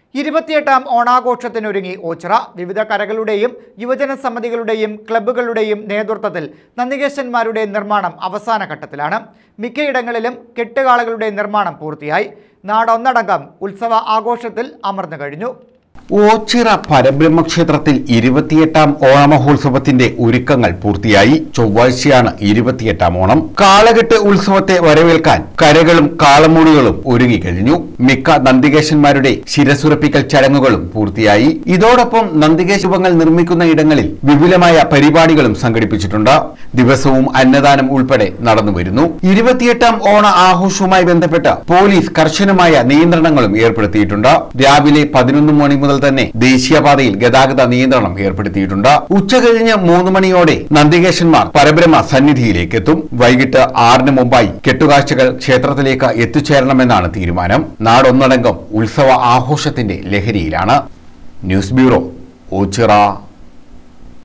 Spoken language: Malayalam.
ഇരുപത്തിയെട്ടാം ഓണാഘോഷത്തിനൊരുങ്ങി ഓച്ചിറ വിവിധ കരകളുടെയും യുവജന സമിതികളുടെയും ക്ലബ്ബുകളുടെയും നേതൃത്വത്തിൽ നന്ദികേശന്മാരുടെ നിർമ്മാണം അവസാന ഘട്ടത്തിലാണ് മിക്കയിടങ്ങളിലും കെട്ടുകാളകളുടെ നിർമ്മാണം പൂർത്തിയായി നാടൊന്നടങ്കം ഉത്സവ ആഘോഷത്തിൽ അമർന്നു കഴിഞ്ഞു ഓച്ചിറ പരബ്രഹ്മക്ഷേത്രത്തിൽ ഇരുപത്തിയെട്ടാം ഓണമഹോത്സവത്തിന്റെ ഒരുക്കങ്ങൾ പൂർത്തിയായി ചൊവ്വാഴ്ചയാണ് ഇരുപത്തിയെട്ടാം ഓണം കാളകെട്ട് ഉത്സവത്തെ വരവേൽക്കാൻ കരകളും കാളമൂടികളും ഒരുങ്ങിക്കഴിഞ്ഞു മിക്ക നന്ദികേശന്മാരുടെ ശിരസുറപ്പിക്കൽ ചടങ്ങുകളും പൂർത്തിയായി ഇതോടൊപ്പം നന്ദികേശ രൂപങ്ങൾ നിർമ്മിക്കുന്ന ഇടങ്ങളിൽ വിപുലമായ പരിപാടികളും സംഘടിപ്പിച്ചിട്ടുണ്ട് ദിവസവും അന്നദാനം ഉൾപ്പെടെ നടന്നുവരുന്നു ഇരുപത്തിയെട്ടാം ഓണ ആഘോഷവുമായി ബന്ധപ്പെട്ട് പോലീസ് കർശനമായ നിയന്ത്രണങ്ങളും ഏർപ്പെടുത്തിയിട്ടുണ്ട് രാവിലെ പതിനൊന്ന് മണി മുതൽ തന്നെ ദേശീയപാതയിൽ ഗതാഗത നിയന്ത്രണം ഏർപ്പെടുത്തിയിട്ടുണ്ട് ഉച്ചകഴിഞ്ഞ് മൂന്ന് മണിയോടെ നന്ദികേശന്മാർ പരബ്രഹ്മ സന്നിധിയിലേക്ക് എത്തും വൈകിട്ട് ആറിന് മുമ്പായി കെട്ടുകാഴ്ചകൾ ക്ഷേത്രത്തിലേക്ക് എത്തിച്ചേരണമെന്നാണ് തീരുമാനം നാടൊന്നടങ്കം ഉത്സവ ആഘോഷത്തിന്റെ ലഹരിയിലാണ് ന്യൂസ് ബ്യൂറോ ഓച്ചിറ